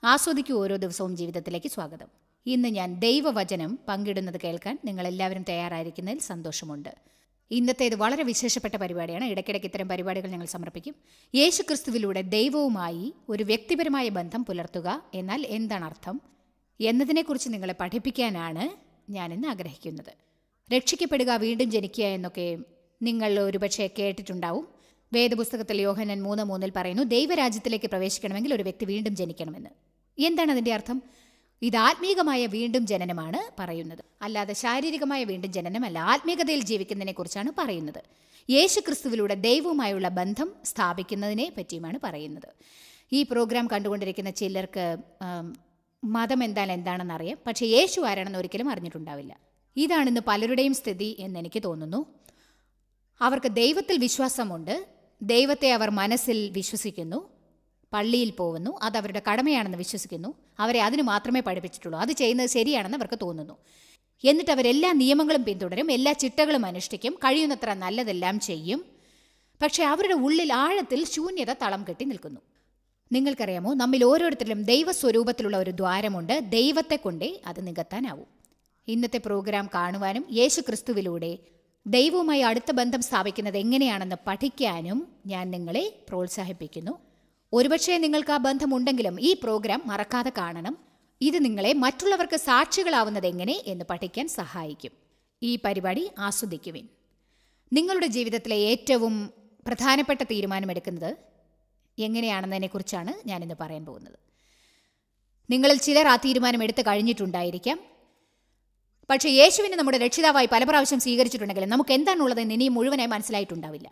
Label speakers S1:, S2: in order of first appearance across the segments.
S1: ആസ്വദിക്കൂ ഓരോ ദിവസവും ജീവിതത്തിലേക്ക് സ്വാഗതം ഇന്ന് ഞാൻ ദൈവവചനം പങ്കിടുന്നത് കേൾക്കാൻ നിങ്ങൾ എല്ലാവരും തയ്യാറായിരിക്കുന്നതിൽ സന്തോഷമുണ്ട് ഇന്നത്തേത് വളരെ വിശേഷപ്പെട്ട പരിപാടിയാണ് ഇടയ്ക്കിടയ്ക്ക് ഇത്തരം പരിപാടികൾ ഞങ്ങൾ സമർപ്പിക്കും യേശു ക്രിസ്തുവിലൂടെ ദൈവവുമായി ഒരു വ്യക്തിപരമായ ബന്ധം പുലർത്തുക എന്നാൽ എന്താണ് അർത്ഥം എന്നതിനെക്കുറിച്ച് നിങ്ങളെ പഠിപ്പിക്കാനാണ് ഞാൻ ഇന്ന് ആഗ്രഹിക്കുന്നത് രക്ഷിക്കപ്പെടുക വീണ്ടും ജനിക്കുക എന്നൊക്കെ നിങ്ങൾ ഒരുപക്ഷെ കേട്ടിട്ടുണ്ടാവും വേദപുസ്തകത്തിൽ യോഹനൻ മൂന്ന് മൂന്നിൽ പറയുന്നു ദൈവരാജ്യത്തിലേക്ക് പ്രവേശിക്കണമെങ്കിൽ ഒരു വ്യക്തി വീണ്ടും ജനിക്കണമെന്ന് എന്താണ് അതിൻ്റെ അർത്ഥം ഇത് ആത്മീകമായ വീണ്ടും ജനനമാണ് പറയുന്നത് അല്ലാതെ ശാരീരികമായ വീണ്ടും ജനനമല്ല ആത്മീകതയിൽ ജീവിക്കുന്നതിനെ കുറിച്ചാണ് പറയുന്നത് യേശു ക്രിസ്തുവിലൂടെ ദൈവവുമായുള്ള ബന്ധം സ്ഥാപിക്കുന്നതിനെ പറ്റിയുമാണ് പറയുന്നത് ഈ പ്രോഗ്രാം കണ്ടുകൊണ്ടിരിക്കുന്ന ചിലർക്ക് ആം, മതം എന്താണ് എന്താണെന്ന് അറിയാം പക്ഷേ യേശു ആരാണെന്ന് ഒരിക്കലും അറിഞ്ഞിട്ടുണ്ടാവില്ല ഇതാണിന്ന് പലരുടെയും സ്ഥിതി എന്ന് എനിക്ക് തോന്നുന്നു അവർക്ക് ദൈവത്തിൽ വിശ്വാസമുണ്ട് ദൈവത്തെ അവർ മനസ്സിൽ വിശ്വസിക്കുന്നു പള്ളിയിൽ പോകുന്നു അത് അവരുടെ കടമയാണെന്ന് വിശ്വസിക്കുന്നു അവരെ അതിന് മാത്രമേ പഠിപ്പിച്ചിട്ടുള്ളൂ അത് ചെയ്യുന്നത് ശരിയാണെന്ന് അവർക്ക് തോന്നുന്നു എന്നിട്ട് അവരെല്ലാ നിയമങ്ങളും പിന്തുടരും എല്ലാ ചിട്ടകളും അനുഷ്ഠിക്കും കഴിയുന്നത്ര നല്ലതെല്ലാം ചെയ്യും പക്ഷേ അവരുടെ ഉള്ളിൽ ആഴത്തിൽ ശൂന്യത തളം കെട്ടി നിൽക്കുന്നു നിങ്ങൾക്കറിയാമോ നമ്മിൽ ഓരോരുത്തരിലും ദൈവസ്വരൂപത്തിലുള്ള ഒരു ദ്വാരമുണ്ട് ദൈവത്തെ കൊണ്ടേ അത് നികത്താനാവൂ ഇന്നത്തെ പ്രോഗ്രാം കാണുവാനും യേശു ക്രിസ്തുവിലൂടെ ദൈവവുമായി അടുത്ത ബന്ധം സ്ഥാപിക്കുന്നത് എങ്ങനെയാണെന്ന് പഠിക്കാനും ഞാൻ നിങ്ങളെ പ്രോത്സാഹിപ്പിക്കുന്നു ഒരുപക്ഷെ നിങ്ങൾക്ക് ആ ബന്ധമുണ്ടെങ്കിലും ഈ പ്രോഗ്രാം മറക്കാതെ കാണണം ഇത് നിങ്ങളെ മറ്റുള്ളവർക്ക് സാക്ഷികളാവുന്നത് എങ്ങനെ എന്ന് പഠിക്കാൻ സഹായിക്കും ഈ പരിപാടി ആസ്വദിക്കുവിൻ നിങ്ങളുടെ ജീവിതത്തിലെ ഏറ്റവും പ്രധാനപ്പെട്ട തീരുമാനമെടുക്കുന്നത് എങ്ങനെയാണെന്നതിനെക്കുറിച്ചാണ് ഞാനിന്ന് പറയാൻ പോകുന്നത് നിങ്ങളിൽ ചിലർ ആ തീരുമാനം എടുത്തു കഴിഞ്ഞിട്ടുണ്ടായിരിക്കാം പക്ഷേ യേശുവിനെ നമ്മുടെ രക്ഷിതാവായി പല പ്രാവശ്യം സ്വീകരിച്ചിട്ടുണ്ടെങ്കിലും നമുക്ക് എന്താണുള്ളതെന്ന് ഇനിയും മുഴുവനായി മനസ്സിലായിട്ടുണ്ടാവില്ല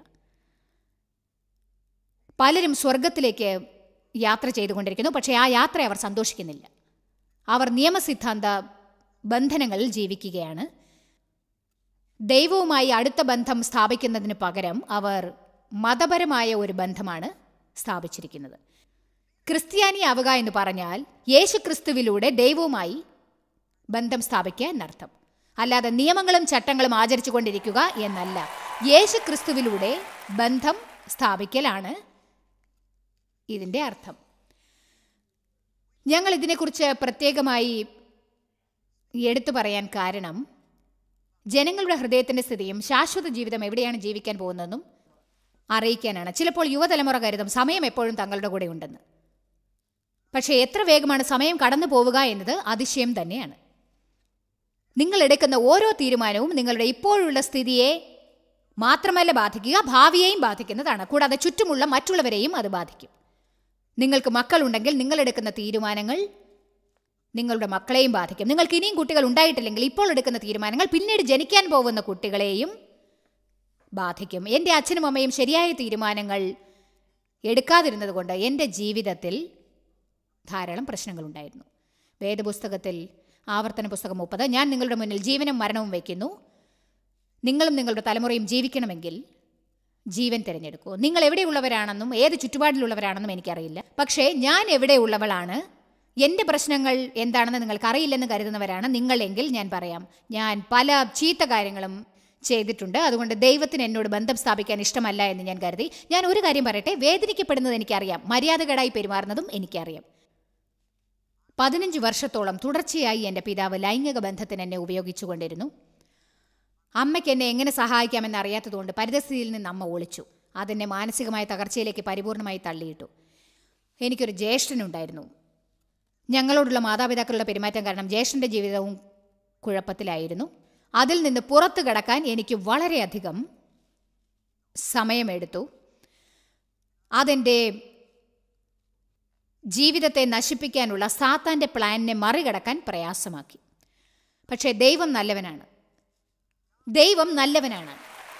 S1: പലരും സ്വർഗത്തിലേക്ക് യാത്ര ചെയ്തുകൊണ്ടിരിക്കുന്നു പക്ഷേ ആ യാത്ര അവർ സന്തോഷിക്കുന്നില്ല അവർ നിയമസിദ്ധാന്ത ബന്ധനങ്ങളിൽ ജീവിക്കുകയാണ് ദൈവവുമായി അടുത്ത ബന്ധം സ്ഥാപിക്കുന്നതിന് പകരം അവർ മതപരമായ ഒരു ബന്ധമാണ് സ്ഥാപിച്ചിരിക്കുന്നത് ക്രിസ്ത്യാനി ആവുക എന്ന് പറഞ്ഞാൽ യേശു ക്രിസ്തുവിലൂടെ ദൈവവുമായി ബന്ധം സ്ഥാപിക്കുക എന്നർത്ഥം അല്ലാതെ നിയമങ്ങളും ചട്ടങ്ങളും ആചരിച്ചു കൊണ്ടിരിക്കുക എന്നല്ല യേശു ക്രിസ്തുവിലൂടെ ബന്ധം സ്ഥാപിക്കലാണ് ഇതിൻ്റെ അർത്ഥം ഞങ്ങൾ ഇതിനെക്കുറിച്ച് പ്രത്യേകമായി എടുത്തു പറയാൻ കാരണം ജനങ്ങളുടെ ഹൃദയത്തിന്റെ സ്ഥിതിയും ശാശ്വത ജീവിതം എവിടെയാണ് ജീവിക്കാൻ പോകുന്നതെന്നും അറിയിക്കാനാണ് ചിലപ്പോൾ യുവതലമുറ കരുതും സമയം എപ്പോഴും തങ്ങളുടെ കൂടെ ഉണ്ടെന്ന് പക്ഷേ എത്ര വേഗമാണ് സമയം കടന്നു പോവുക എന്നത് അതിശയം തന്നെയാണ് നിങ്ങൾ എടുക്കുന്ന ഓരോ തീരുമാനവും നിങ്ങളുടെ ഇപ്പോഴുള്ള സ്ഥിതിയെ മാത്രമല്ല ബാധിക്കുക ഭാവിയെയും ബാധിക്കുന്നതാണ് കൂടാതെ ചുറ്റുമുള്ള മറ്റുള്ളവരെയും അത് ബാധിക്കും നിങ്ങൾക്ക് മക്കളുണ്ടെങ്കിൽ നിങ്ങൾ എടുക്കുന്ന തീരുമാനങ്ങൾ നിങ്ങളുടെ മക്കളെയും ബാധിക്കും നിങ്ങൾക്ക് ഇനിയും കുട്ടികൾ ഉണ്ടായിട്ടില്ലെങ്കിൽ ഇപ്പോൾ എടുക്കുന്ന തീരുമാനങ്ങൾ പിന്നീട് ജനിക്കാൻ പോകുന്ന കുട്ടികളെയും ബാധിക്കും എൻ്റെ അച്ഛനും അമ്മയും ശരിയായ തീരുമാനങ്ങൾ എടുക്കാതിരുന്നത് കൊണ്ട് എൻ്റെ ജീവിതത്തിൽ ധാരാളം പ്രശ്നങ്ങളുണ്ടായിരുന്നു വേദപുസ്തകത്തിൽ ആവർത്തന പുസ്തകം മുപ്പത് ഞാൻ നിങ്ങളുടെ മുന്നിൽ ജീവനും മരണവും വയ്ക്കുന്നു നിങ്ങളും നിങ്ങളുടെ തലമുറയും ജീവിക്കണമെങ്കിൽ ജീവൻ തിരഞ്ഞെടുക്കൂ നിങ്ങൾ എവിടെയുള്ളവരാണെന്നും ഏത് ചുറ്റുപാടിലുള്ളവരാണെന്നും എനിക്കറിയില്ല പക്ഷേ ഞാൻ എവിടെയുള്ളവളാണ് എൻ്റെ പ്രശ്നങ്ങൾ എന്താണെന്ന് നിങ്ങൾക്ക് അറിയില്ലെന്ന് കരുതുന്നവരാണ് നിങ്ങളെങ്കിൽ ഞാൻ പറയാം ഞാൻ പല ചീത്ത കാര്യങ്ങളും ചെയ്തിട്ടുണ്ട് അതുകൊണ്ട് ദൈവത്തിന് എന്നോട് ബന്ധം സ്ഥാപിക്കാൻ ഇഷ്ടമല്ല എന്ന് ഞാൻ കരുതി ഞാൻ ഒരു കാര്യം പറയട്ടെ വേദനിക്കപ്പെടുന്നത് എനിക്കറിയാം മര്യാദകേടായി പെരുമാറുന്നതും എനിക്കറിയാം പതിനഞ്ച് വർഷത്തോളം തുടർച്ചയായി എൻ്റെ പിതാവ് ലൈംഗിക ബന്ധത്തിന് എന്നെ ഉപയോഗിച്ചുകൊണ്ടിരുന്നു അമ്മയ്ക്ക് എന്നെ എങ്ങനെ സഹായിക്കാമെന്ന് അറിയാത്തതുകൊണ്ട് പരിതസ്ഥിതിയിൽ നിന്ന് അമ്മ ഒളിച്ചു അതെന്നെ മാനസികമായ തകർച്ചയിലേക്ക് പരിപൂർണമായി തള്ളിയിട്ടു എനിക്കൊരു ജ്യേഷ്ഠനുണ്ടായിരുന്നു ഞങ്ങളോടുള്ള മാതാപിതാക്കളുടെ പെരുമാറ്റം കാരണം ജ്യേഷ്ഠൻ്റെ ജീവിതവും കുഴപ്പത്തിലായിരുന്നു അതിൽ നിന്ന് പുറത്തു കടക്കാൻ എനിക്ക് വളരെയധികം സമയമെടുത്തു അതെൻ്റെ ജീവിതത്തെ നശിപ്പിക്കാനുള്ള സാത്താൻ്റെ പ്ലാനിനെ മറികടക്കാൻ പ്രയാസമാക്കി പക്ഷേ ദൈവം നല്ലവനാണ് ദൈവം നല്ലവനാണ്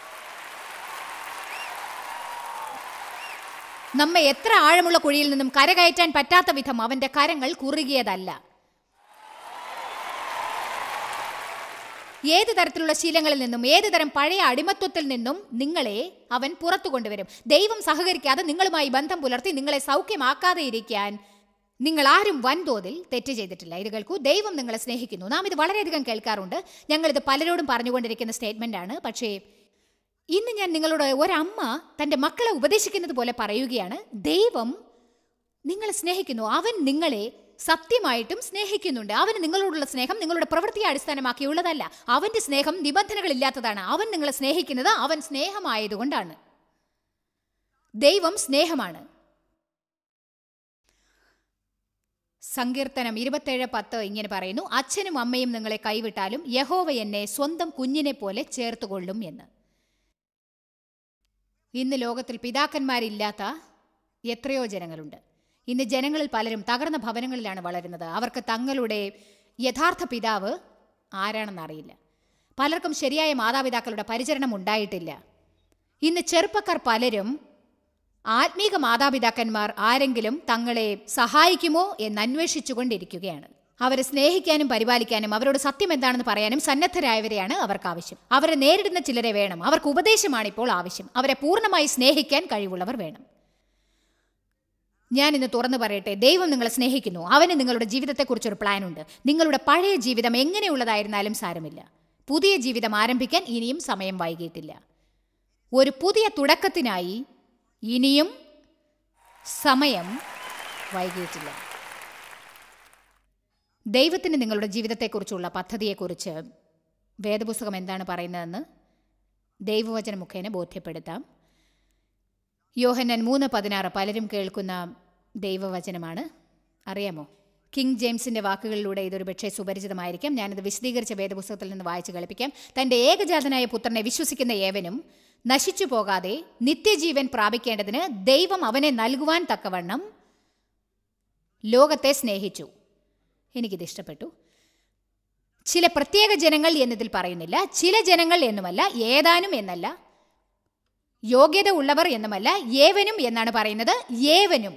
S1: നമ്മെ എത്ര ആഴമുള്ള കുഴിയിൽ നിന്നും കരകയറ്റാൻ പറ്റാത്ത വിധം അവന്റെ കരങ്ങൾ കുറുകിയതല്ല ഏത് തരത്തിലുള്ള ശീലങ്ങളിൽ നിന്നും ഏത് തരം പഴയ അടിമത്വത്തിൽ നിന്നും നിങ്ങളെ അവൻ പുറത്തു കൊണ്ടുവരും ദൈവം സഹകരിക്കാതെ നിങ്ങളുമായി ബന്ധം പുലർത്തി നിങ്ങളെ സൗഖ്യമാക്കാതെ ഇരിക്കാൻ നിങ്ങൾ ആരും വൻതോതിൽ തെറ്റ് ചെയ്തിട്ടില്ല ഇത് കേൾക്കൂ ദൈവം നിങ്ങളെ സ്നേഹിക്കുന്നു നാം ഇത് വളരെയധികം കേൾക്കാറുണ്ട് ഞങ്ങളിത് പലരോടും പറഞ്ഞുകൊണ്ടിരിക്കുന്ന സ്റ്റേറ്റ്മെന്റ് ആണ് പക്ഷേ ഇന്ന് ഞാൻ നിങ്ങളോട് ഒരമ്മ തൻ്റെ മക്കളെ ഉപദേശിക്കുന്നത് പോലെ പറയുകയാണ് ദൈവം നിങ്ങളെ സ്നേഹിക്കുന്നു അവൻ നിങ്ങളെ സത്യമായിട്ടും സ്നേഹിക്കുന്നുണ്ട് അവന് നിങ്ങളോടുള്ള സ്നേഹം നിങ്ങളുടെ പ്രവൃത്തിയെ അടിസ്ഥാനമാക്കിയുള്ളതല്ല അവന്റെ സ്നേഹം നിബന്ധനകളില്ലാത്തതാണ് അവൻ നിങ്ങളെ സ്നേഹിക്കുന്നത് അവൻ സ്നേഹമായതുകൊണ്ടാണ് ദൈവം സ്നേഹമാണ് സങ്കീർത്തനം ഇരുപത്തേഴ് പത്ത് ഇങ്ങനെ പറയുന്നു അച്ഛനും അമ്മയും നിങ്ങളെ കൈവിട്ടാലും യഹോവ എന്നെ സ്വന്തം കുഞ്ഞിനെ പോലെ ചേർത്തുകൊള്ളും എന്ന് ഇന്ന് ലോകത്തിൽ പിതാക്കന്മാരില്ലാത്ത എത്രയോ ജനങ്ങളുണ്ട് ഇന്ന് ജനങ്ങളിൽ പലരും തകർന്ന ഭവനങ്ങളിലാണ് വളരുന്നത് അവർക്ക് തങ്ങളുടെ യഥാർത്ഥ പിതാവ് ആരാണെന്നറിയില്ല പലർക്കും ശരിയായ മാതാപിതാക്കളുടെ പരിചരണം ഉണ്ടായിട്ടില്ല ഇന്ന് ചെറുപ്പക്കാർ പലരും ആത്മീക മാതാപിതാക്കന്മാർ ആരെങ്കിലും തങ്ങളെ സഹായിക്കുമോ എന്ന് അന്വേഷിച്ചുകൊണ്ടിരിക്കുകയാണ് അവരെ സ്നേഹിക്കാനും പരിപാലിക്കാനും അവരോട് സത്യം എന്താണെന്ന് പറയാനും സന്നദ്ധരായവരെയാണ് അവർക്ക് ആവശ്യം അവരെ നേരിടുന്ന ചിലരെ വേണം അവർക്ക് ഉപദേശമാണ് ഇപ്പോൾ ആവശ്യം അവരെ പൂർണ്ണമായി സ്നേഹിക്കാൻ കഴിവുള്ളവർ വേണം ഞാൻ ഇന്ന് തുറന്നു പറയട്ടെ ദൈവം നിങ്ങളെ സ്നേഹിക്കുന്നു അവന് നിങ്ങളുടെ ജീവിതത്തെക്കുറിച്ചൊരു പ്ലാൻ ഉണ്ട് നിങ്ങളുടെ പഴയ ജീവിതം എങ്ങനെയുള്ളതായിരുന്നാലും സാരമില്ല പുതിയ ജീവിതം ആരംഭിക്കാൻ ഇനിയും സമയം വൈകിയിട്ടില്ല ഒരു പുതിയ തുടക്കത്തിനായി ഇനിയും സമയം വൈകിയിട്ടില്ല ദൈവത്തിന് നിങ്ങളുടെ ജീവിതത്തെക്കുറിച്ചുള്ള പദ്ധതിയെക്കുറിച്ച് വേദപുസ്തകം എന്താണ് പറയുന്നതെന്ന് ദൈവവചന മുഖേന ബോധ്യപ്പെടുത്താം യോഹന്നൻ മൂന്ന് പതിനാറ് പലരും കേൾക്കുന്ന ദൈവവചനമാണ് അറിയാമോ കിങ് ജെയിംസിന്റെ വാക്കുകളിലൂടെ ഇതൊരു പക്ഷേ സുപരിചിതമായിരിക്കാം ഞാനിത് വിശദീകരിച്ച വേദപുസ്തകത്തിൽ നിന്ന് വായിച്ച് കളിപ്പിക്കാം തന്റെ ഏകജാതനായ പുത്രനെ വിശ്വസിക്കുന്ന ഏവനും നശിച്ചു പോകാതെ നിത്യജീവൻ പ്രാപിക്കേണ്ടതിന് ദൈവം അവനെ നൽകുവാൻ തക്കവണ്ണം ലോകത്തെ സ്നേഹിച്ചു എനിക്കിത് ഇഷ്ടപ്പെട്ടു ചില പ്രത്യേക ജനങ്ങൾ എന്നതിൽ പറയുന്നില്ല ചില ജനങ്ങൾ എന്നുമല്ല ഏതാനും എന്നല്ല യോഗ്യത ഉള്ളവർ എന്നുമല്ല ഏവനും എന്നാണ് പറയുന്നത് ഏവനും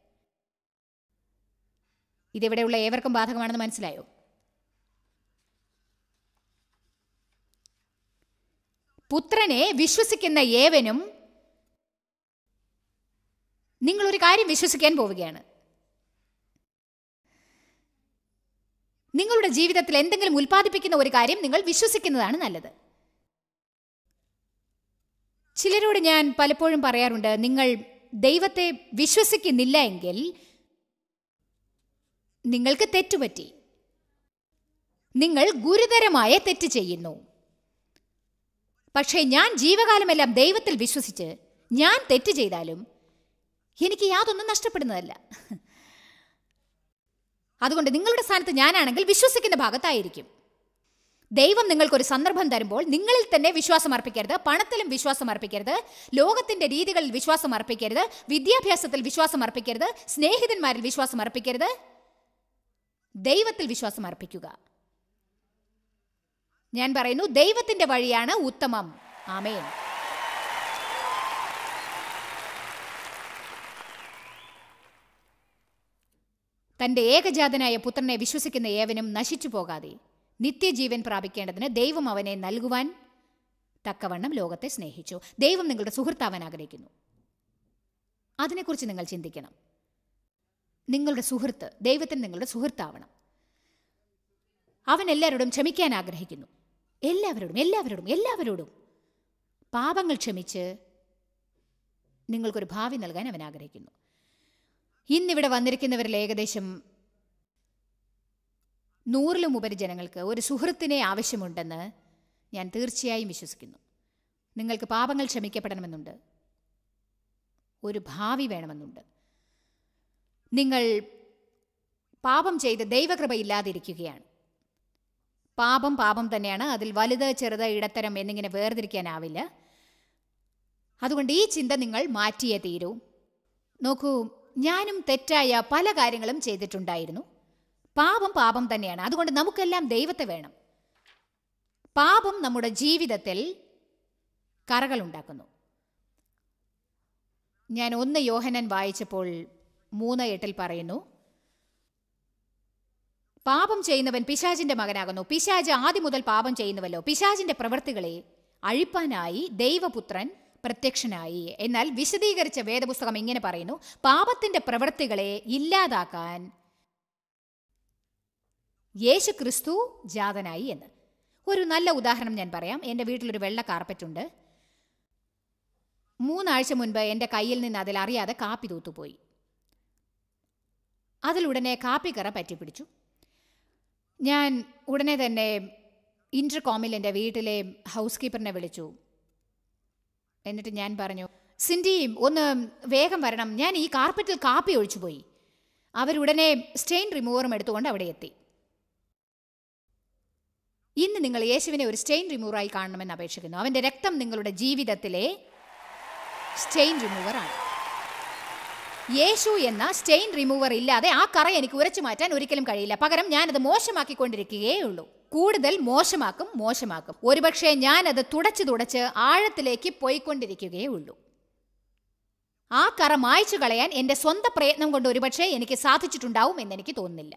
S1: ഇതിവിടെയുള്ള ഏവർക്കും ബാധകമാണെന്ന് മനസ്സിലായോ പുത്രനെ വിശ്വസിക്കുന്ന ഏവനും നിങ്ങൾ ഒരു കാര്യം വിശ്വസിക്കാൻ പോവുകയാണ് നിങ്ങളുടെ ജീവിതത്തിൽ എന്തെങ്കിലും ഉൽപ്പാദിപ്പിക്കുന്ന ഒരു കാര്യം നിങ്ങൾ വിശ്വസിക്കുന്നതാണ് നല്ലത് ചിലരോട് ഞാൻ പലപ്പോഴും പറയാറുണ്ട് നിങ്ങൾ ദൈവത്തെ വിശ്വസിക്കുന്നില്ല എങ്കിൽ നിങ്ങൾക്ക് തെറ്റുപറ്റി നിങ്ങൾ ഗുരുതരമായ തെറ്റ് ചെയ്യുന്നു പക്ഷേ ഞാൻ ജീവകാലമെല്ലാം ദൈവത്തിൽ വിശ്വസിച്ച് ഞാൻ തെറ്റ് ചെയ്താലും എനിക്ക് യാതൊന്നും നഷ്ടപ്പെടുന്നതല്ല അതുകൊണ്ട് നിങ്ങളുടെ സ്ഥാനത്ത് ഞാനാണെങ്കിൽ വിശ്വസിക്കുന്ന ഭാഗത്തായിരിക്കും ദൈവം നിങ്ങൾക്കൊരു സന്ദർഭം തരുമ്പോൾ നിങ്ങളിൽ തന്നെ വിശ്വാസം അർപ്പിക്കരുത് പണത്തിലും വിശ്വാസം അർപ്പിക്കരുത് ലോകത്തിന്റെ രീതികളിൽ വിശ്വാസം അർപ്പിക്കരുത് വിദ്യാഭ്യാസത്തിൽ വിശ്വാസം അർപ്പിക്കരുത് സ്നേഹിതന്മാരിൽ വിശ്വാസം അർപ്പിക്കരുത് ദൈവത്തിൽ വിശ്വാസം അർപ്പിക്കുക ഞാൻ പറയുന്നു ദൈവത്തിന്റെ വഴിയാണ് ഉത്തമം ആമേൻ തന്റെ ഏകജാതനായ പുത്രനെ വിശ്വസിക്കുന്ന ഏവനും നശിച്ചു പോകാതെ നിത്യജീവൻ പ്രാപിക്കേണ്ടതിന് ദൈവം അവനെ നൽകുവാൻ തക്കവണ്ണം ലോകത്തെ സ്നേഹിച്ചു ദൈവം നിങ്ങളുടെ സുഹൃത്താവാൻ ആഗ്രഹിക്കുന്നു അതിനെക്കുറിച്ച് നിങ്ങൾ ചിന്തിക്കണം നിങ്ങളുടെ സുഹൃത്ത് ദൈവത്തിന് നിങ്ങളുടെ സുഹൃത്താവണം അവൻ എല്ലാവരോടും ക്ഷമിക്കാൻ ആഗ്രഹിക്കുന്നു എല്ലാവരോടും എല്ലാവരോടും എല്ലാവരോടും പാപങ്ങൾ ക്ഷമിച്ച് നിങ്ങൾക്കൊരു ഭാവി നൽകാൻ അവൻ ആഗ്രഹിക്കുന്നു ഇന്നിവിടെ വന്നിരിക്കുന്നവരിൽ ഏകദേശം നൂറിലും ഉപരി ജനങ്ങൾക്ക് ഒരു സുഹൃത്തിനെ ആവശ്യമുണ്ടെന്ന് ഞാൻ തീർച്ചയായും വിശ്വസിക്കുന്നു നിങ്ങൾക്ക് പാപങ്ങൾ ക്ഷമിക്കപ്പെടണമെന്നുണ്ട് ഒരു ഭാവി വേണമെന്നുണ്ട് നിങ്ങൾ പാപം ചെയ്ത് ദൈവകൃപ ഇല്ലാതിരിക്കുകയാണ് പാപം പാപം തന്നെയാണ് അതിൽ വലുത് ചെറുത് ഇടത്തരം എന്നിങ്ങനെ വേർതിരിക്കാനാവില്ല അതുകൊണ്ട് ഈ ചിന്ത നിങ്ങൾ മാറ്റിയേ തീരൂ നോക്കൂ ഞാനും തെറ്റായ പല കാര്യങ്ങളും ചെയ്തിട്ടുണ്ടായിരുന്നു പാപം പാപം തന്നെയാണ് അതുകൊണ്ട് നമുക്കെല്ലാം ദൈവത്തെ വേണം പാപം നമ്മുടെ ജീവിതത്തിൽ കറകളുണ്ടാക്കുന്നു ഞാൻ ഒന്ന് യോഹനൻ വായിച്ചപ്പോൾ മൂന്ന് എട്ടിൽ പറയുന്നു പാപം ചെയ്യുന്നവൻ പിശാചിന്റെ മകനാകുന്നു പിശാജ് ആദ്യം മുതൽ പാപം ചെയ്യുന്നുവല്ലോ പിശാചിന്റെ പ്രവൃത്തികളെ അഴിപ്പാനായി ദൈവപുത്രൻ പ്രത്യക്ഷനായി എന്നാൽ വിശദീകരിച്ച വേദപുസ്തകം ഇങ്ങനെ പറയുന്നു പാപത്തിന്റെ പ്രവൃത്തികളെ ഇല്ലാതാക്കാൻ യേശു ക്രിസ്തു ജാതനായി എന്ന് ഒരു നല്ല ഉദാഹരണം ഞാൻ പറയാം എൻ്റെ വീട്ടിലൊരു വെള്ള കാർപ്പറ്റ് ഉണ്ട് മൂന്നാഴ്ച മുൻപ് എൻ്റെ കയ്യിൽ നിന്ന് അതിൽ അറിയാതെ കാപ്പി തൂത്തുപോയി അതിലുടനെ കാപ്പിക്കറ പറ്റിപ്പിടിച്ചു ഞാൻ ഉടനെ തന്നെ ഇൻ്റർകോമിൽ എൻ്റെ വീട്ടിലെ ഹൗസ് കീപ്പറിനെ വിളിച്ചു എന്നിട്ട് ഞാൻ പറഞ്ഞു സിൻഡി ഒന്ന് വേഗം വരണം ഞാൻ ഈ കാർപ്പറ്റിൽ കാപ്പി ഒഴിച്ചു പോയി അവരുടനെ സ്റ്റെയിൻ റിമൂവറും എടുത്തുകൊണ്ട് അവിടെ എത്തി ഇന്ന് നിങ്ങൾ യേശുവിനെ ഒരു സ്റ്റെയിൻ റിമൂവറായി കാണണമെന്ന് അപേക്ഷിക്കുന്നു അവൻ്റെ രക്തം നിങ്ങളുടെ ജീവിതത്തിലെ സ്റ്റെയിൻ റിമൂവറാണ് യേശു എന്ന സ്റ്റെയിൻ റിമൂവർ ഇല്ലാതെ ആ കറ എനിക്ക് ഉരച്ചു മാറ്റാൻ ഒരിക്കലും കഴിയില്ല പകരം ഞാനത് മോശമാക്കിക്കൊണ്ടിരിക്കുകയേ ഉള്ളൂ കൂടുതൽ മോശമാക്കും മോശമാക്കും ഒരുപക്ഷെ ഞാനത് തുടച്ച് തുടച്ച് ആഴത്തിലേക്ക് പോയിക്കൊണ്ടിരിക്കുകയേ ഉള്ളൂ ആ കറ മായ്ച്ചു കളയാൻ എൻ്റെ സ്വന്തം പ്രയത്നം കൊണ്ട് ഒരുപക്ഷെ എനിക്ക് സാധിച്ചിട്ടുണ്ടാവും എന്നെനിക്ക് തോന്നുന്നില്ല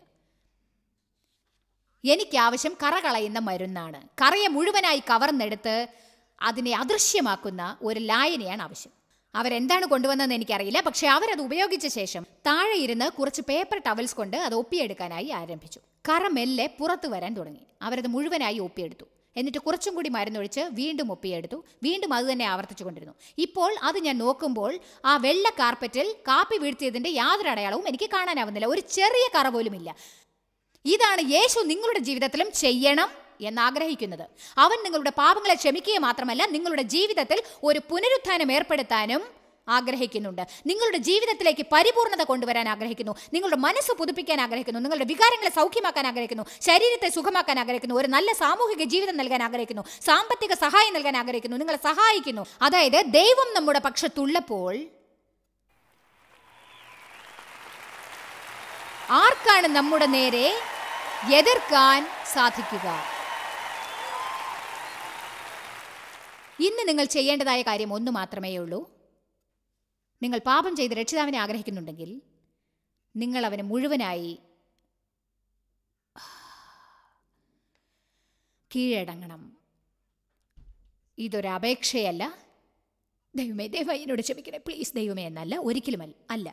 S1: എനിക്ക് ആവശ്യം കറ കളയുന്ന മരുന്നാണ് കറയെ മുഴുവനായി കവർന്നെടുത്ത് അതിനെ അദൃശ്യമാക്കുന്ന ഒരു ലായനിയാണ് ആവശ്യം അവരെന്താണ് കൊണ്ടുവന്നതെന്ന് എനിക്കറിയില്ല പക്ഷെ അവരത് ഉപയോഗിച്ച ശേഷം താഴെ ഇരുന്ന് കുറച്ച് പേപ്പർ ടവൽസ് കൊണ്ട് അത് ഒപ്പിയെടുക്കാനായി ആരംഭിച്ചു കറ മെല്ലെ പുറത്തു വരാൻ തുടങ്ങി അവരത് മുഴുവനായി ഒപ്പിയെടുത്തു എന്നിട്ട് കുറച്ചും കൂടി മരുന്നൊഴിച്ച് വീണ്ടും ഒപ്പിയെടുത്തു വീണ്ടും അത് തന്നെ ആവർത്തിച്ചു കൊണ്ടിരുന്നു ഇപ്പോൾ അത് ഞാൻ നോക്കുമ്പോൾ ആ വെള്ള കാർപ്പറ്റിൽ കാപ്പി വീഴ്ത്തിയതിന്റെ യാതൊരു അടയാളവും എനിക്ക് കാണാനാവുന്നില്ല ഒരു ചെറിയ കറ പോലുമില്ല ഇതാണ് യേശു നിങ്ങളുടെ ജീവിതത്തിലും ചെയ്യണം എന്നാഗ്രഹിക്കുന്നത് അവൻ നിങ്ങളുടെ പാപങ്ങളെ ക്ഷമിക്കുക മാത്രമല്ല നിങ്ങളുടെ ജീവിതത്തിൽ ഒരു പുനരുത്ഥാനം ഏർപ്പെടുത്താനും ആഗ്രഹിക്കുന്നുണ്ട് നിങ്ങളുടെ ജീവിതത്തിലേക്ക് പരിപൂർണത കൊണ്ടുവരാൻ ആഗ്രഹിക്കുന്നു നിങ്ങളുടെ മനസ്സ് പുതുപ്പിക്കാൻ ആഗ്രഹിക്കുന്നു നിങ്ങളുടെ വികാരങ്ങളെ സൗഖ്യമാക്കാൻ ആഗ്രഹിക്കുന്നു ശരീരത്തെ സുഖമാക്കാൻ ആഗ്രഹിക്കുന്നു ഒരു നല്ല സാമൂഹിക ജീവിതം നൽകാൻ ആഗ്രഹിക്കുന്നു സാമ്പത്തിക സഹായം നൽകാൻ ആഗ്രഹിക്കുന്നു നിങ്ങളെ സഹായിക്കുന്നു അതായത് ദൈവം നമ്മുടെ പക്ഷത്തുള്ളപ്പോൾ ആർക്കാണ് നമ്മുടെ നേരെ എതിർക്കാൻ സാധിക്കുക ഇന്ന് നിങ്ങൾ ചെയ്യേണ്ടതായ കാര്യം ഒന്ന് മാത്രമേ ഉള്ളൂ നിങ്ങൾ പാപം ചെയ്ത് രക്ഷിതാവിനെ ആഗ്രഹിക്കുന്നുണ്ടെങ്കിൽ നിങ്ങൾ അവന് മുഴുവനായി കീഴടങ്ങണം ഇതൊരു അപേക്ഷയല്ല ദൈവമേ ദൈവം എന്നോട് ക്ഷമിക്കണേ പ്ലീസ് ദൈവമേ എന്നല്ല ഒരിക്കലുമല്ല അല്ല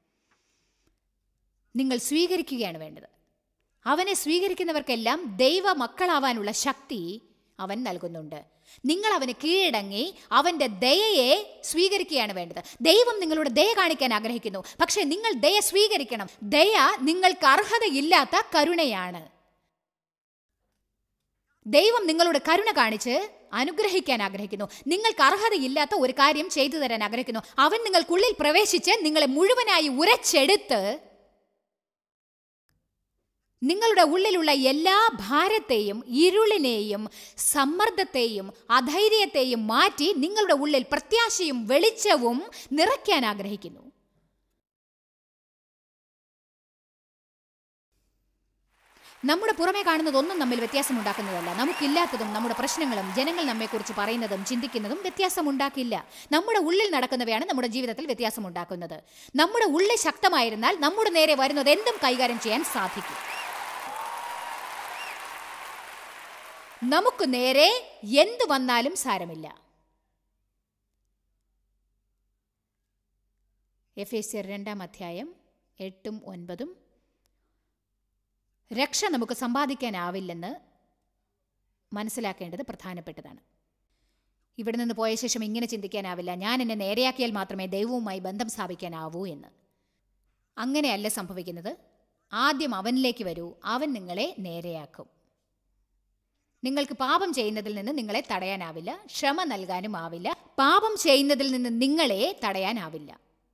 S1: നിങ്ങൾ സ്വീകരിക്കുകയാണ് വേണ്ടത് അവനെ സ്വീകരിക്കുന്നവർക്കെല്ലാം ദൈവ മക്കളാവാനുള്ള ശക്തി അവൻ നൽകുന്നുണ്ട് നിങ്ങൾ അവന് കീഴടങ്ങി അവന്റെ ദയയെ സ്വീകരിക്കുകയാണ് വേണ്ടത് ദൈവം നിങ്ങളുടെ ദയ കാണിക്കാൻ ആഗ്രഹിക്കുന്നു പക്ഷേ നിങ്ങൾ ദയ സ്വീകരിക്കണം ദയ നിങ്ങൾക്ക് അർഹതയില്ലാത്ത കരുണയാണ് ദൈവം നിങ്ങളോട് കരുണ കാണിച്ച് അനുഗ്രഹിക്കാൻ ആഗ്രഹിക്കുന്നു നിങ്ങൾക്ക് അർഹതയില്ലാത്ത ഒരു കാര്യം ചെയ്തു തരാൻ ആഗ്രഹിക്കുന്നു അവൻ നിങ്ങൾക്കുള്ളിൽ പ്രവേശിച്ച് നിങ്ങളെ മുഴുവനായി ഉരച്ചെടുത്ത് നിങ്ങളുടെ ഉള്ളിലുള്ള എല്ലാ ഭാരത്തെയും ഇരുളിനെയും സമ്മർദ്ദത്തെയും അധൈര്യത്തെയും മാറ്റി നിങ്ങളുടെ ഉള്ളിൽ പ്രത്യാശയും വെളിച്ചവും നിറയ്ക്കാൻ ആഗ്രഹിക്കുന്നു നമ്മുടെ പുറമെ കാണുന്നതൊന്നും നമ്മിൽ വ്യത്യാസമുണ്ടാക്കുന്നതല്ല നമുക്കില്ലാത്തതും നമ്മുടെ പ്രശ്നങ്ങളും ജനങ്ങൾ നമ്മെക്കുറിച്ച് പറയുന്നതും ചിന്തിക്കുന്നതും വ്യത്യാസമുണ്ടാക്കില്ല നമ്മുടെ ഉള്ളിൽ നടക്കുന്നവയാണ് നമ്മുടെ ജീവിതത്തിൽ വ്യത്യാസമുണ്ടാക്കുന്നത് നമ്മുടെ ഉള്ളിൽ ശക്തമായിരുന്നാൽ നമ്മുടെ നേരെ വരുന്നത് എന്തും കൈകാര്യം ചെയ്യാൻ സാധിക്കും നമുക്ക് നേരെ എന്തു വന്നാലും സാരമില്ല എഫ് എസ് രണ്ടാം അധ്യായം എട്ടും ഒൻപതും രക്ഷ നമുക്ക് സമ്പാദിക്കാനാവില്ലെന്ന് മനസ്സിലാക്കേണ്ടത് പ്രധാനപ്പെട്ടതാണ് ഇവിടെ നിന്ന് പോയ ശേഷം ഇങ്ങനെ ചിന്തിക്കാനാവില്ല ഞാൻ എന്നെ നേരെയാക്കിയാൽ മാത്രമേ ദൈവവുമായി ബന്ധം സ്ഥാപിക്കാനാവൂ എന്ന് അങ്ങനെയല്ല സംഭവിക്കുന്നത് ആദ്യം അവനിലേക്ക് വരൂ അവൻ നിങ്ങളെ നേരെയാക്കും നിങ്ങൾക്ക് പാപം ചെയ്യുന്നതിൽ നിന്ന് നിങ്ങളെ തടയാനാവില്ല ക്ഷമ നൽകാനും ആവില്ല പാപം ചെയ്യുന്നതിൽ നിന്ന് നിങ്ങളെ തടയാനാവില്ല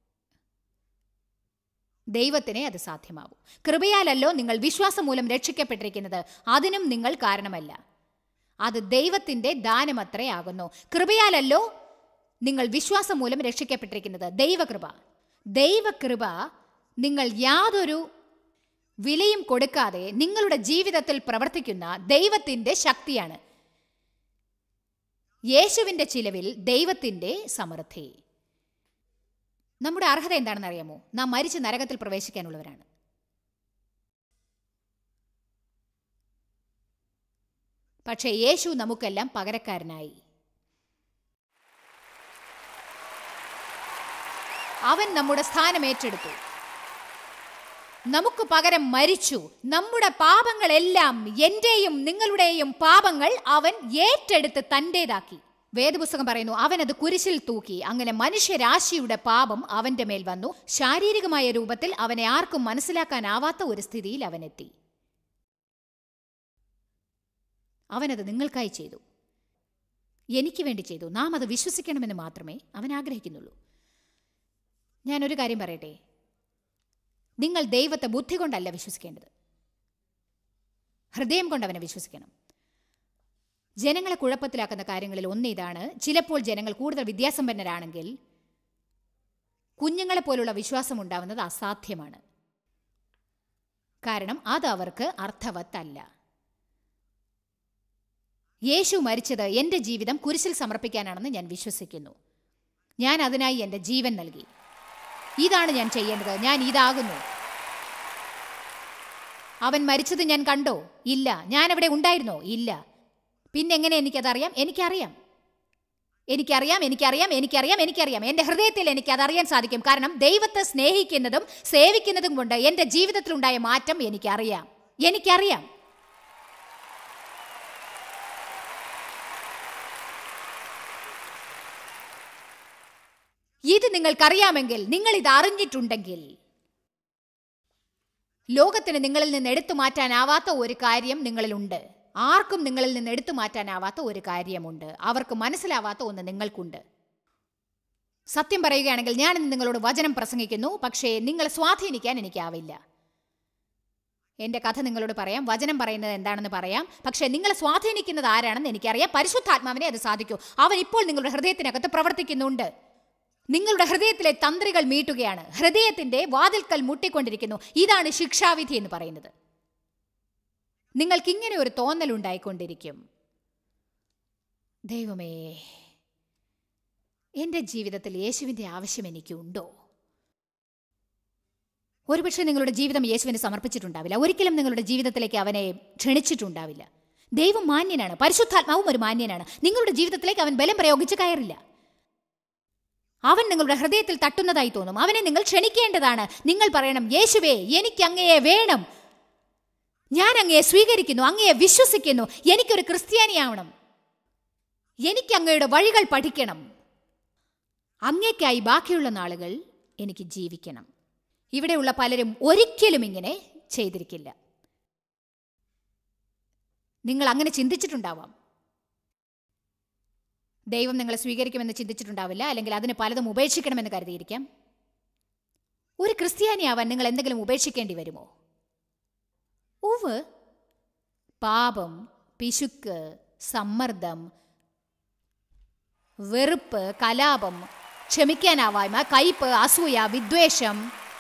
S1: ദൈവത്തിനെ അത് സാധ്യമാവും കൃപയാലല്ലോ നിങ്ങൾ വിശ്വാസം മൂലം രക്ഷിക്കപ്പെട്ടിരിക്കുന്നത് അതിനും നിങ്ങൾ കാരണമല്ല അത് ദൈവത്തിന്റെ ദാനമത്രേ ആകുന്നു കൃപയാലല്ലോ നിങ്ങൾ വിശ്വാസം മൂലം രക്ഷിക്കപ്പെട്ടിരിക്കുന്നത് ദൈവകൃപ ദൈവകൃപ നിങ്ങൾ യാതൊരു വിലയും കൊടുക്കാതെ നിങ്ങളുടെ ജീവിതത്തിൽ പ്രവർത്തിക്കുന്ന ദൈവത്തിന്റെ ശക്തിയാണ് യേശുവിന്റെ ചിലവിൽ ദൈവത്തിന്റെ സമൃദ്ധി നമ്മുടെ അർഹത എന്താണെന്ന് അറിയാമോ നാം മരിച്ച് നരകത്തിൽ പ്രവേശിക്കാനുള്ളവരാണ് പക്ഷേ യേശു നമുക്കെല്ലാം പകരക്കാരനായി അവൻ നമ്മുടെ സ്ഥാനം ഏറ്റെടുത്തു നമുക്ക് പകരം മരിച്ചു നമ്മുടെ പാപങ്ങളെല്ലാം എന്റെയും നിങ്ങളുടെയും പാപങ്ങൾ അവൻ ഏറ്റെടുത്ത് തൻ്റെതാക്കി വേദപുസ്തകം പറയുന്നു അവനത് കുരിശിൽ തൂക്കി അങ്ങനെ മനുഷ്യരാശിയുടെ പാപം അവന്റെ മേൽ വന്നു ശാരീരികമായ രൂപത്തിൽ അവനെ ആർക്കും മനസ്സിലാക്കാനാവാത്ത ഒരു സ്ഥിതിയിൽ അവനെത്തി അവനത് നിങ്ങൾക്കായി ചെയ്തു എനിക്ക് വേണ്ടി ചെയ്തു നാം അത് വിശ്വസിക്കണമെന്ന് മാത്രമേ അവൻ ആഗ്രഹിക്കുന്നുള്ളൂ ഞാനൊരു കാര്യം പറയട്ടെ നിങ്ങൾ ദൈവത്തെ ബുദ്ധി കൊണ്ടല്ല വിശ്വസിക്കേണ്ടത് ഹൃദയം കൊണ്ട് അവനെ വിശ്വസിക്കണം ജനങ്ങളെ കുഴപ്പത്തിലാക്കുന്ന കാര്യങ്ങളിൽ ഒന്ന് ഇതാണ് ചിലപ്പോൾ ജനങ്ങൾ കൂടുതൽ വിദ്യാസമ്പന്നരാണെങ്കിൽ കുഞ്ഞുങ്ങളെ പോലുള്ള വിശ്വാസം ഉണ്ടാവുന്നത് അസാധ്യമാണ് കാരണം അത് അവർക്ക് അർത്ഥവത്തല്ല യേശു മരിച്ചത് എൻ്റെ ജീവിതം കുരിശിൽ സമർപ്പിക്കാനാണെന്ന് ഞാൻ വിശ്വസിക്കുന്നു ഞാൻ അതിനായി എൻ്റെ ജീവൻ നൽകി ഇതാണ് ഞാൻ ചെയ്യേണ്ടത് ഞാൻ ഇതാകുന്നു അവൻ മരിച്ചത് ഞാൻ കണ്ടോ ഇല്ല ഞാൻ അവിടെ ഉണ്ടായിരുന്നോ ഇല്ല പിന്നെ എങ്ങനെ എനിക്കതറിയാം എനിക്കറിയാം എനിക്കറിയാം എനിക്കറിയാം എനിക്കറിയാം എനിക്കറിയാം എൻ്റെ ഹൃദയത്തിൽ എനിക്ക് അതറിയാൻ സാധിക്കും കാരണം ദൈവത്തെ സ്നേഹിക്കുന്നതും സേവിക്കുന്നതും കൊണ്ട് എൻ്റെ ജീവിതത്തിലുണ്ടായ മാറ്റം എനിക്കറിയാം എനിക്കറിയാം ഇത് നിങ്ങൾക്കറിയാമെങ്കിൽ നിങ്ങൾ ഇത് അറിഞ്ഞിട്ടുണ്ടെങ്കിൽ ലോകത്തിന് നിങ്ങളിൽ നിന്ന് എടുത്തു മാറ്റാനാവാത്ത ഒരു കാര്യം നിങ്ങളിലുണ്ട് ആർക്കും നിങ്ങളിൽ നിന്ന് എടുത്തു മാറ്റാനാവാത്ത ഒരു കാര്യമുണ്ട് അവർക്ക് മനസ്സിലാവാത്ത ഒന്ന് നിങ്ങൾക്കുണ്ട് സത്യം പറയുകയാണെങ്കിൽ ഞാൻ ഇന്ന് നിങ്ങളോട് വചനം പ്രസംഗിക്കുന്നു പക്ഷേ നിങ്ങളെ സ്വാധീനിക്കാൻ എനിക്കാവില്ല എൻ്റെ കഥ നിങ്ങളോട് പറയാം വചനം പറയുന്നത് എന്താണെന്ന് പറയാം പക്ഷേ നിങ്ങളെ സ്വാധീനിക്കുന്നത് ആരാണെന്ന് എനിക്കറിയാം പരിശുദ്ധാത്മാവിനെ അത് സാധിക്കൂ അവൻ ഇപ്പോൾ നിങ്ങളുടെ ഹൃദയത്തിനകത്ത് പ്രവർത്തിക്കുന്നുണ്ട് നിങ്ങളുടെ ഹൃദയത്തിലെ തന്ത്രികൾ മീട്ടുകയാണ് ഹൃദയത്തിന്റെ വാതിൽക്കൽ മുട്ടിക്കൊണ്ടിരിക്കുന്നു ഇതാണ് ശിക്ഷാവിധി എന്ന് പറയുന്നത് നിങ്ങൾക്കിങ്ങനെ ഒരു തോന്നൽ ഉണ്ടായിക്കൊണ്ടിരിക്കും ദൈവമേ എൻ്റെ ജീവിതത്തിൽ യേശുവിൻ്റെ ആവശ്യം എനിക്കുണ്ടോ ഒരുപക്ഷെ നിങ്ങളുടെ ജീവിതം യേശുവിന് സമർപ്പിച്ചിട്ടുണ്ടാവില്ല ഒരിക്കലും നിങ്ങളുടെ ജീവിതത്തിലേക്ക് അവനെ ക്ഷണിച്ചിട്ടുണ്ടാവില്ല ദൈവം മാന്യനാണ് പരിശുദ്ധാത്മാവും ഒരു മാന്യനാണ് നിങ്ങളുടെ ജീവിതത്തിലേക്ക് അവൻ ബലം പ്രയോഗിച്ച് കയറില്ല അവൻ നിങ്ങളുടെ ഹൃദയത്തിൽ തട്ടുന്നതായി തോന്നും അവനെ നിങ്ങൾ ക്ഷണിക്കേണ്ടതാണ് നിങ്ങൾ പറയണം യേശുവേ എനിക്ക് അങ്ങയെ വേണം ഞാൻ അങ്ങയെ സ്വീകരിക്കുന്നു അങ്ങയെ വിശ്വസിക്കുന്നു എനിക്കൊരു ക്രിസ്ത്യാനിയാവണം എനിക്ക് അങ്ങയുടെ വഴികൾ പഠിക്കണം അങ്ങേക്കായി ബാക്കിയുള്ള നാളുകൾ എനിക്ക് ജീവിക്കണം ഇവിടെയുള്ള പലരും ഒരിക്കലും ഇങ്ങനെ ചെയ്തിരിക്കില്ല നിങ്ങൾ അങ്ങനെ ചിന്തിച്ചിട്ടുണ്ടാവാം ദൈവം നിങ്ങളെ സ്വീകരിക്കുമെന്ന് ചിന്തിച്ചിട്ടുണ്ടാവില്ല അല്ലെങ്കിൽ അതിന് പലതും ഉപേക്ഷിക്കണമെന്ന് കരുതിയിരിക്കാം ഒരു ക്രിസ്ത്യാനിയാവാൻ നിങ്ങൾ എന്തെങ്കിലും ഉപേക്ഷിക്കേണ്ടി വരുമോ ഉവ് പാപം പിശുക്ക് സമ്മർദ്ദം വെറുപ്പ് കലാപം ക്ഷമിക്കാനാവായ്മ കയ്പ് അസൂയ വിദ്വേഷം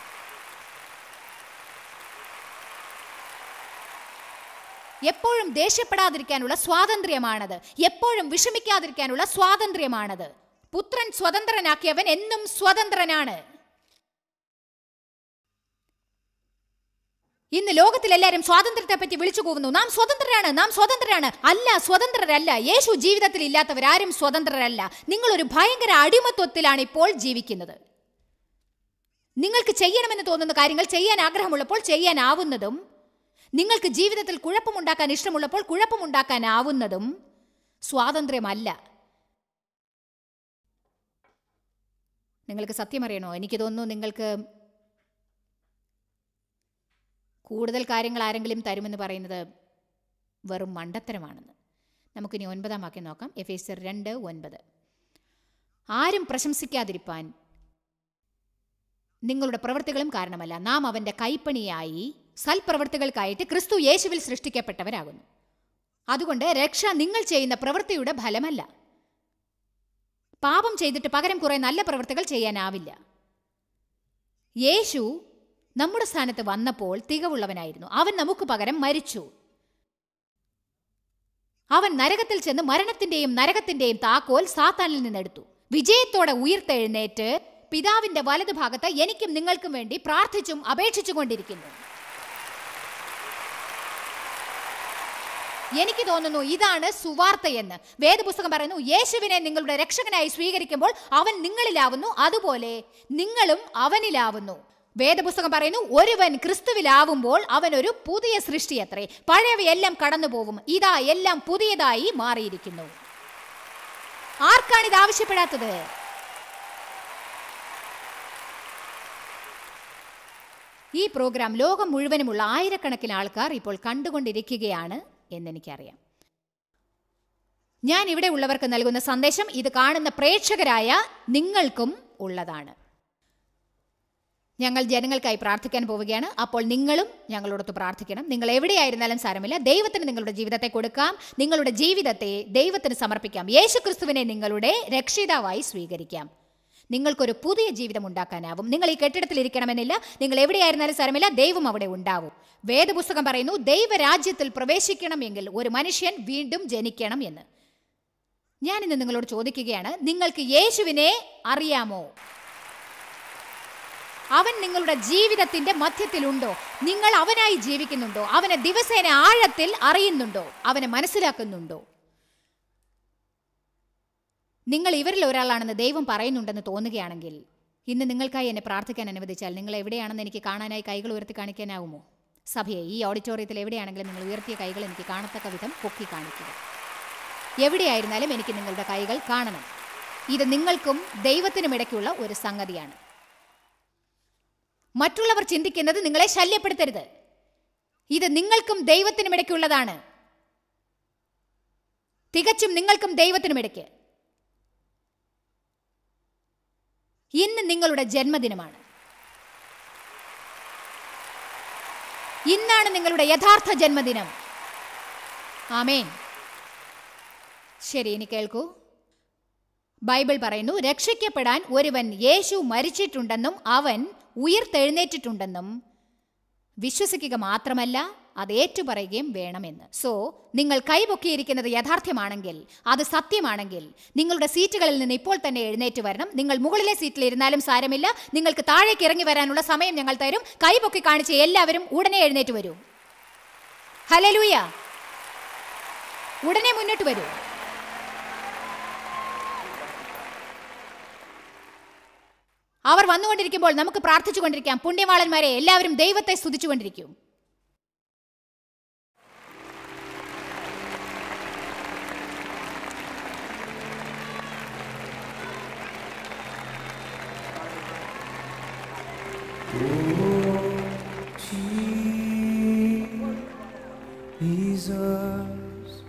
S1: എപ്പോഴും ദേഷ്യപ്പെടാതിരിക്കാനുള്ള സ്വാതന്ത്ര്യമാണത് എപ്പോഴും വിഷമിക്കാതിരിക്കാനുള്ള സ്വാതന്ത്ര്യമാണത് പുത്രൻ സ്വതന്ത്രനാക്കിയവൻ എന്നും സ്വതന്ത്രനാണ് ഇന്ന് ലോകത്തിൽ എല്ലാവരും സ്വാതന്ത്ര്യത്തെ പറ്റി വിളിച്ചു പോകുന്നു നാം സ്വതന്ത്രരാണ് നാം സ്വതന്ത്രരാണ് അല്ല സ്വതന്ത്രരല്ല യേശു ജീവിതത്തിൽ ഇല്ലാത്തവരാരും സ്വതന്ത്രരല്ല നിങ്ങൾ ഒരു ഭയങ്കര അടിമത്വത്തിലാണ് ഇപ്പോൾ ജീവിക്കുന്നത് നിങ്ങൾക്ക് ചെയ്യണമെന്ന് തോന്നുന്ന കാര്യങ്ങൾ ചെയ്യാൻ ആഗ്രഹമുള്ളപ്പോൾ ചെയ്യാനാവുന്നതും നിങ്ങൾക്ക് ജീവിതത്തിൽ കുഴപ്പമുണ്ടാക്കാൻ ഇഷ്ടമുള്ളപ്പോൾ കുഴപ്പമുണ്ടാക്കാനാവുന്നതും സ്വാതന്ത്ര്യമല്ല നിങ്ങൾക്ക് സത്യം അറിയണോ എനിക്ക് തോന്നുന്നു നിങ്ങൾക്ക് കൂടുതൽ കാര്യങ്ങൾ ആരെങ്കിലും തരുമെന്ന് പറയുന്നത് വെറും മണ്ടത്തരമാണെന്ന് നമുക്കിനി ഒൻപതാം വാക്യം നോക്കാം എഫ് എസ് രണ്ട് ഒൻപത് ആരും പ്രശംസിക്കാതിരിപ്പാൻ നിങ്ങളുടെ പ്രവൃത്തികളും കാരണമല്ല നാം അവൻ്റെ കൈപ്പണിയായി സൽപ്രവൃത്തികൾക്കായിട്ട് ക്രിസ്തു യേശുവിൽ സൃഷ്ടിക്കപ്പെട്ടവരാകുന്നു അതുകൊണ്ട് രക്ഷ നിങ്ങൾ ചെയ്യുന്ന പ്രവൃത്തിയുടെ ഫലമല്ല പാപം ചെയ്തിട്ട് പകരം കുറെ നല്ല പ്രവൃത്തികൾ ചെയ്യാനാവില്ല യേശു നമ്മുടെ സ്ഥാനത്ത് വന്നപ്പോൾ തികവുള്ളവനായിരുന്നു അവൻ നമുക്ക് പകരം മരിച്ചു അവൻ നരകത്തിൽ ചെന്ന് മരണത്തിന്റെയും നരകത്തിന്റെയും താക്കോൽ സാത്താനിൽ നിന്നെടുത്തു വിജയത്തോടെ ഉയർത്തെഴുന്നേറ്റ് പിതാവിന്റെ വലതുഭാഗത്ത് എനിക്കും നിങ്ങൾക്കും വേണ്ടി പ്രാർത്ഥിച്ചും അപേക്ഷിച്ചും കൊണ്ടിരിക്കുന്നു എനിക്ക് തോന്നുന്നു ഇതാണ് സുവാർത്തയെന്ന് വേദപുസ്തകം പറയുന്നു യേശുവിനെ നിങ്ങളുടെ രക്ഷകനായി സ്വീകരിക്കുമ്പോൾ അവൻ നിങ്ങളിലാവുന്നു അതുപോലെ നിങ്ങളും അവനിലാവുന്നു വേദപുസ്തകം പറയുന്നു ഒരുവൻ ക്രിസ്തുവിലാവുമ്പോൾ അവൻ ഒരു പുതിയ സൃഷ്ടിയത്രേ പഴയവയെല്ലാം കടന്നു പോകും ഇതാ എല്ലാം പുതിയതായി മാറിയിരിക്കുന്നു ആർക്കാണ് ഇത് ആവശ്യപ്പെടാത്തത് ഈ പ്രോഗ്രാം ലോകം മുഴുവനുമുള്ള ആയിരക്കണക്കിന് ആൾക്കാർ ഇപ്പോൾ കണ്ടുകൊണ്ടിരിക്കുകയാണ് എന്നെനിക്കറിയാം ഞാൻ ഇവിടെ ഉള്ളവർക്ക് നൽകുന്ന സന്ദേശം ഇത് കാണുന്ന പ്രേക്ഷകരായ നിങ്ങൾക്കും ഉള്ളതാണ് ഞങ്ങൾ ജനങ്ങൾക്കായി പ്രാർത്ഥിക്കാൻ പോവുകയാണ് അപ്പോൾ നിങ്ങളും ഞങ്ങളോടൊത്ത് പ്രാർത്ഥിക്കണം നിങ്ങൾ എവിടെയായിരുന്നാലും സാരമില്ല ദൈവത്തിന് നിങ്ങളുടെ ജീവിതത്തെ കൊടുക്കാം നിങ്ങളുടെ ജീവിതത്തെ ദൈവത്തിന് സമർപ്പിക്കാം യേശുക്രിസ്തുവിനെ നിങ്ങളുടെ രക്ഷിതാവായി സ്വീകരിക്കാം നിങ്ങൾക്കൊരു പുതിയ ജീവിതം ഉണ്ടാക്കാനാവും നിങ്ങൾ ഈ കെട്ടിടത്തിൽ ഇരിക്കണമെന്നില്ല നിങ്ങൾ എവിടെയായിരുന്നാലും സാരമില്ല ദൈവം അവിടെ ഉണ്ടാവും വേദപുസ്തകം പറയുന്നു ദൈവരാജ്യത്തിൽ പ്രവേശിക്കണമെങ്കിൽ ഒരു മനുഷ്യൻ വീണ്ടും ജനിക്കണം എന്ന് ഞാൻ ഇന്ന് നിങ്ങളോട് ചോദിക്കുകയാണ് നിങ്ങൾക്ക് യേശുവിനെ അറിയാമോ അവൻ നിങ്ങളുടെ ജീവിതത്തിന്റെ മധ്യത്തിലുണ്ടോ നിങ്ങൾ അവനായി ജീവിക്കുന്നുണ്ടോ അവനെ ദിവസേന ആഴത്തിൽ അറിയുന്നുണ്ടോ അവനെ മനസ്സിലാക്കുന്നുണ്ടോ നിങ്ങൾ ഇവരിൽ ഒരാളാണെന്ന് ദൈവം പറയുന്നുണ്ടെന്ന് തോന്നുകയാണെങ്കിൽ ഇന്ന് നിങ്ങൾക്കായി എന്നെ പ്രാർത്ഥിക്കാൻ അനുവദിച്ചാൽ നിങ്ങൾ എവിടെയാണെന്ന് എനിക്ക് കാണാനായി കൈകൾ ഉയർത്തി കാണിക്കാനാവുമോ സഭയെ ഈ ഓഡിറ്റോറിയത്തിൽ എവിടെയാണെങ്കിലും നിങ്ങൾ ഉയർത്തിയ കൈകൾ എനിക്ക് കാണത്തക്ക വിധം പൊക്കി കാണിക്കുക എവിടെയായിരുന്നാലും എനിക്ക് നിങ്ങളുടെ കൈകൾ കാണണം ഇത് നിങ്ങൾക്കും ദൈവത്തിനും ഇടയ്ക്കുള്ള ഒരു സംഗതിയാണ് മറ്റുള്ളവർ ചിന്തിക്കുന്നത് നിങ്ങളെ ശല്യപ്പെടുത്തരുത് ഇത് നിങ്ങൾക്കും ദൈവത്തിനും ഇടയ്ക്കുള്ളതാണ് തികച്ചും നിങ്ങൾക്കും ദൈവത്തിനും ഇടയ്ക്ക് ഇന്ന് നിങ്ങളുടെ ജന്മദിനമാണ് ഇന്നാണ് നിങ്ങളുടെ യഥാർത്ഥ ജന്മദിനം ആമേൻ ശരി ഇനി കേൾക്കൂ ബൈബിൾ പറയുന്നു രക്ഷിക്കപ്പെടാൻ ഒരുവൻ യേശു മരിച്ചിട്ടുണ്ടെന്നും അവൻ ഉയർത്തെഴുന്നേറ്റിട്ടുണ്ടെന്നും വിശ്വസിക്കുക മാത്രമല്ല അത് ഏറ്റുപറയുകയും വേണമെന്ന് സോ നിങ്ങൾ കൈപൊക്കിയിരിക്കുന്നത് യഥാർത്ഥ്യമാണെങ്കിൽ അത് സത്യമാണെങ്കിൽ നിങ്ങളുടെ സീറ്റുകളിൽ നിന്ന് ഇപ്പോൾ തന്നെ എഴുന്നേറ്റ് വരണം നിങ്ങൾ മുകളിലെ സീറ്റിൽ ഇരുന്നാലും സാരമില്ല നിങ്ങൾക്ക് താഴേക്ക് ഇറങ്ങി വരാനുള്ള സമയം ഞങ്ങൾ തരും കൈപൊക്കി കാണിച്ച് എല്ലാവരും ഉടനെ എഴുന്നേറ്റ് വരൂ ഹലലൂയ ഉടനെ മുന്നോട്ട് വരൂ അവർ വന്നുകൊണ്ടിരിക്കുമ്പോൾ നമുക്ക് പ്രാർത്ഥിച്ചുകൊണ്ടിരിക്കാം പുണ്യവാളന്മാരെ എല്ലാവരും ദൈവത്തെ സ്തുതിച്ചുകൊണ്ടിരിക്കും
S2: Jesus,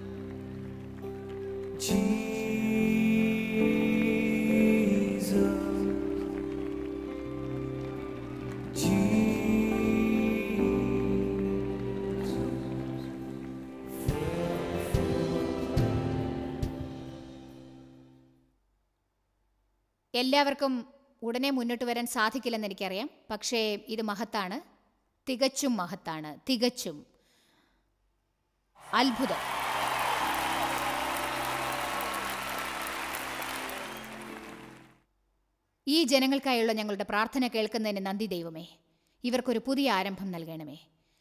S2: Jesus, Jesus.
S1: എല്ലാവർക്കും ഉടനെ മുന്നോട്ട് വരാൻ സാധിക്കില്ലെന്ന് എനിക്കറിയാം പക്ഷേ ഇത് മഹത്താണ് തികച്ചും മഹത്താണ് തികച്ചും അത്ഭുതം ഈ ജനങ്ങൾക്കായുള്ള ഞങ്ങളുടെ പ്രാർത്ഥന കേൾക്കുന്നതിന് നന്ദി ദൈവമേ ഇവർക്കൊരു പുതിയ ആരംഭം നൽകണമേ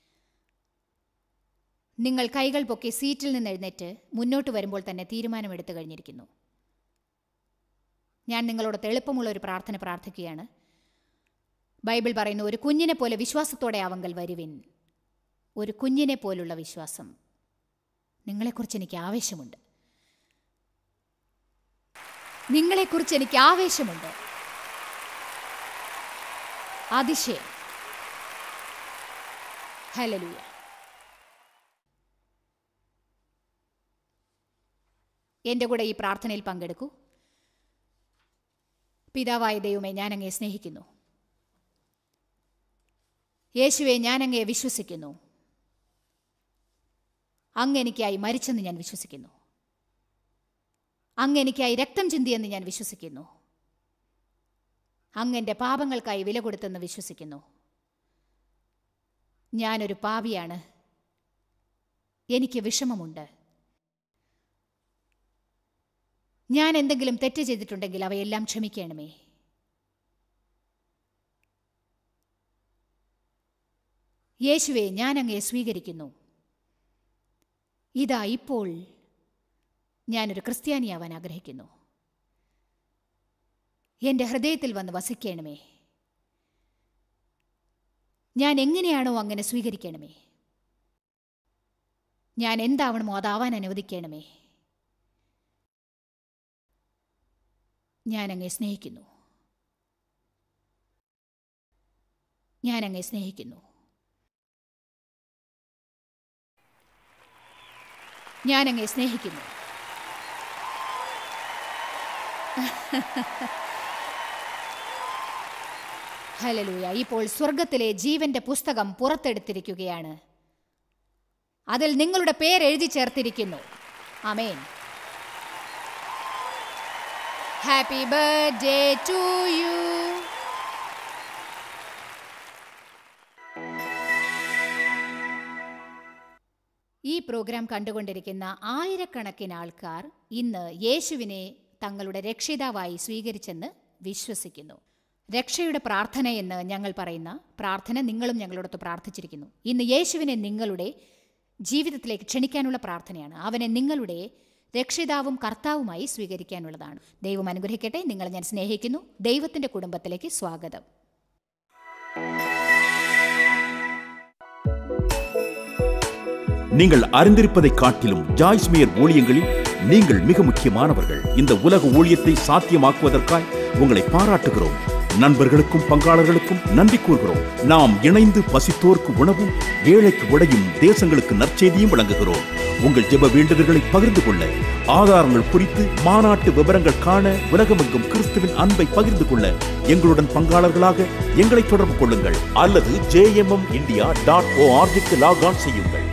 S1: നിങ്ങൾ കൈകൾ പൊക്കി സീറ്റിൽ നിന്ന് എഴുന്നേറ്റ് മുന്നോട്ട് വരുമ്പോൾ തന്നെ തീരുമാനമെടുത്തു കഴിഞ്ഞിരിക്കുന്നു ഞാൻ നിങ്ങളോട് എളുപ്പമുള്ള ഒരു പ്രാർത്ഥന പ്രാർത്ഥിക്കുകയാണ് ബൈബിൾ പറയുന്നു ഒരു കുഞ്ഞിനെ പോലെ വിശ്വാസത്തോടെ ആവങ്കൽ വരുവിൻ ഒരു കുഞ്ഞിനെ പോലുള്ള വിശ്വാസം നിങ്ങളെക്കുറിച്ച് എനിക്ക് ആവേശമുണ്ട് നിങ്ങളെക്കുറിച്ച് എനിക്ക് ആവേശമുണ്ട് അതിശയം ഹലലൂയ എൻ്റെ കൂടെ ഈ പ്രാർത്ഥനയിൽ പങ്കെടുക്കൂ പിതാവായ ദൈവമേ ഞാൻ അങ്ങയെ സ്നേഹിക്കുന്നു യേശുവെ ഞാൻ അങ്ങയെ വിശ്വസിക്കുന്നു അങ്ങ് എനിക്കായി മരിച്ചെന്ന് ഞാൻ വിശ്വസിക്കുന്നു അങ്ങ് എനിക്കായി രക്തം ചിന്തിയെന്ന് ഞാൻ വിശ്വസിക്കുന്നു അങ്ങ് എൻ്റെ പാപങ്ങൾക്കായി വില കൊടുത്തെന്ന് വിശ്വസിക്കുന്നു ഞാനൊരു പാപിയാണ് എനിക്ക് വിഷമമുണ്ട് ഞാൻ എന്തെങ്കിലും തെറ്റ് ചെയ്തിട്ടുണ്ടെങ്കിൽ അവയെല്ലാം ക്ഷമിക്കണമേ യേശുവെ ഞാൻ അങ്ങയെ സ്വീകരിക്കുന്നു ഇതാ ഇപ്പോൾ ഞാനൊരു ക്രിസ്ത്യാനിയാവാൻ ആഗ്രഹിക്കുന്നു എൻ്റെ ഹൃദയത്തിൽ വന്ന് വസിക്കണമേ ഞാൻ എങ്ങനെയാണോ അങ്ങനെ സ്വീകരിക്കണമേ ഞാൻ എന്താവണമോ അതാവാൻ അനുവദിക്കണമേ ഞാൻ അങ്ങേ സ്നേഹിക്കുന്നു ഞാൻ അങ്ങേ സ്നേഹിക്കുന്നു ഞാൻ അങ്ങേ സ്നേഹിക്കുന്നു ഹലലൂയ ഇപ്പോൾ സ്വർഗത്തിലെ ജീവന്റെ പുസ്തകം പുറത്തെടുത്തിരിക്കുകയാണ് അതിൽ നിങ്ങളുടെ പേര് എഴുതി ചേർത്തിരിക്കുന്നു amen happy birthday to you ഈ പ്രോഗ്രാം കണ്ടുകൊണ്ടിരിക്കുന്ന ആയിരക്കണക്കിന് ആൾക്കാർ ഇന്ന് യേശുവിനെ തങ്ങളുടെ രക്ഷിതാവായി സ്വീകരിച്ചെന്ന് വിശ്വസിക്കുന്നു രക്ഷയുടെ പ്രാർത്ഥന എന്ന് ഞങ്ങൾ പറയുന്ന പ്രാർത്ഥന നിങ്ങളും ഞങ്ങളോടൊത്ത് പ്രാർത്ഥിച്ചിരിക്കുന്നു ഇന്ന് യേശുവിനെ നിങ്ങളുടെ ജീവിതത്തിലേക്ക് ക്ഷണിക്കാനുള്ള പ്രാർത്ഥനയാണ് അവനെ നിങ്ങളുടെ രക്ഷിതാവും കർത്താവുമായി സ്വീകരിക്കാനുള്ളതാണ് ദൈവം അനുഗ്രഹിക്കട്ടെ നിങ്ങളെ ഞാൻ സ്നേഹിക്കുന്നു ദൈവത്തിൻ്റെ കുടുംബത്തിലേക്ക് സ്വാഗതം
S3: நீங்கள் அறிந்திருப்பதை காட்டிலும் ஜாய்ஸ்மியர் ஊழியங்களில் நீங்கள் மிக முக்கியமானவர்கள் இந்த உலக ஊழியத்தை சாத்தியமாக்குவதற்காய் உங்களை பாராட்டுகிறோம் நண்பர்களுக்கும் பங்காளர்களுக்கும் நன்றி கூறுகிறோம் நாம் இணைந்து பசித்தோர்க்கு உணவும் ஏழைக்கு உடையும் தேசங்களுக்கு நற்செய்தியும் வழங்குகிறோம் உங்கள் ஜெப வேண்டுதல்களை பகிர்ந்து கொள்ள ஆதாரங்கள் குறித்து மாநாட்டு விவரங்கள் காண உலகமெங்கும் கிறிஸ்துவின் அன்பை பகிர்ந்து கொள்ள எங்களுடன் பங்காளர்களாக எங்களை தொடர்பு கொள்ளுங்கள் அல்லது ஜேஎம்எம் இந்தியா டாட் ஓஆர்ஜிக்கு லாக் ஆன் செய்யுங்கள்